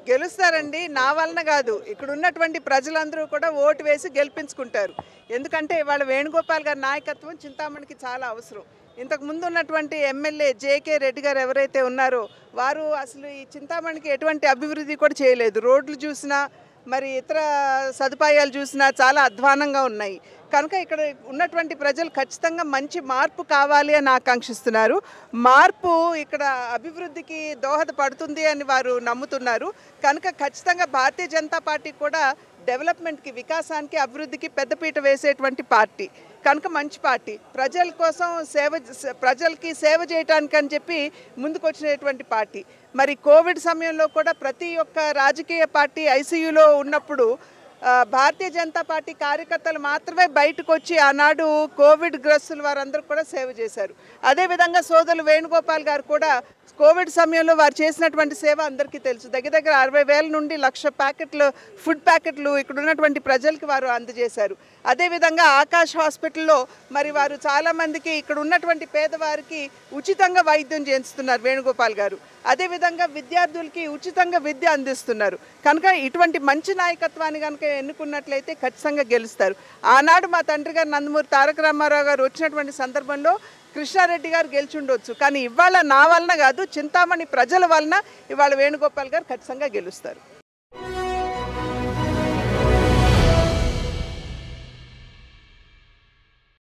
గెలుస్తారండి నా వలన కాదు ఇక్కడ ఉన్నటువంటి ప్రజలందరూ కూడా ఓటు వేసి గెలిపించుకుంటారు ఎందుకంటే ఇవాళ వేణుగోపాల్ గారి నాయకత్వం చింతామణికి చాలా అవసరం ఇంతకు ముందు ఉన్నటువంటి ఎమ్మెల్యే జేకే రెడ్డి గారు ఎవరైతే ఉన్నారో వారు అసలు ఈ చింతామణికి ఎటువంటి అభివృద్ధి కూడా చేయలేదు రోడ్లు చూసినా మరి ఇతర సదుపాయాలు చూసినా చాలా అధ్వానంగా ఉన్నాయి కనుక ఇక్కడ ఉన్నటువంటి ప్రజలు ఖచ్చితంగా మంచి మార్పు కావాలి అని ఆకాంక్షిస్తున్నారు మార్పు ఇక్కడ అభివృద్ధికి దోహదపడుతుంది అని వారు నమ్ముతున్నారు కనుక ఖచ్చితంగా భారతీయ జనతా పార్టీ కూడా డెవలప్మెంట్కి వికాసానికి అభివృద్ధికి పెద్దపీట వేసేటువంటి పార్టీ కనుక మంచి పార్టీ ప్రజల కోసం సేవ ప్రజలకి సేవ చేయటానికి అని చెప్పి ముందుకొచ్చినటువంటి పార్టీ మరి కోవిడ్ సమయంలో కూడా ప్రతి ఒక్క రాజకీయ పార్టీ ఐసీయూలో ఉన్నప్పుడు ఆ, భారతీయ జనతా పార్టీ కార్యకర్తలు మాత్రమే బయటకు వచ్చి ఆనాడు కోవిడ్ గ్రస్తులు వారందరూ కూడా సేవ చేశారు అదేవిధంగా సోదరులు వేణుగోపాల్ గారు కూడా కోవిడ్ సమయంలో వారు చేసినటువంటి సేవ అందరికీ తెలుసు దగ్గర దగ్గర అరవై వేల నుండి లక్ష ప్యాకెట్లు ఫుడ్ ప్యాకెట్లు ఇక్కడ ఉన్నటువంటి ప్రజలకి వారు అందజేశారు అదేవిధంగా ఆకాష్ హాస్పిటల్లో మరి వారు చాలామందికి ఇక్కడ ఉన్నటువంటి పేదవారికి ఉచితంగా వైద్యం చేస్తున్నారు వేణుగోపాల్ గారు అదేవిధంగా విద్యార్థులకి ఉచితంగా విద్య అందిస్తున్నారు కనుక ఇటువంటి మంచి నాయకత్వాన్ని కనుక ఎన్నుకున్నట్లయితే ఖచ్చితంగా గెలుస్తారు ఆనాడు మా తండ్రి గారు నందమూరి తారక రామారావు గారు వచ్చినటువంటి సందర్భంలో కృష్ణారెడ్డి గారు గెలిచుండొచ్చు కానీ ఇవాళ నా వలన కాదు చింతామణి ప్రజల వలన ఇవాళ వేణుగోపాల్ గారు ఖచ్చితంగా గెలుస్తారు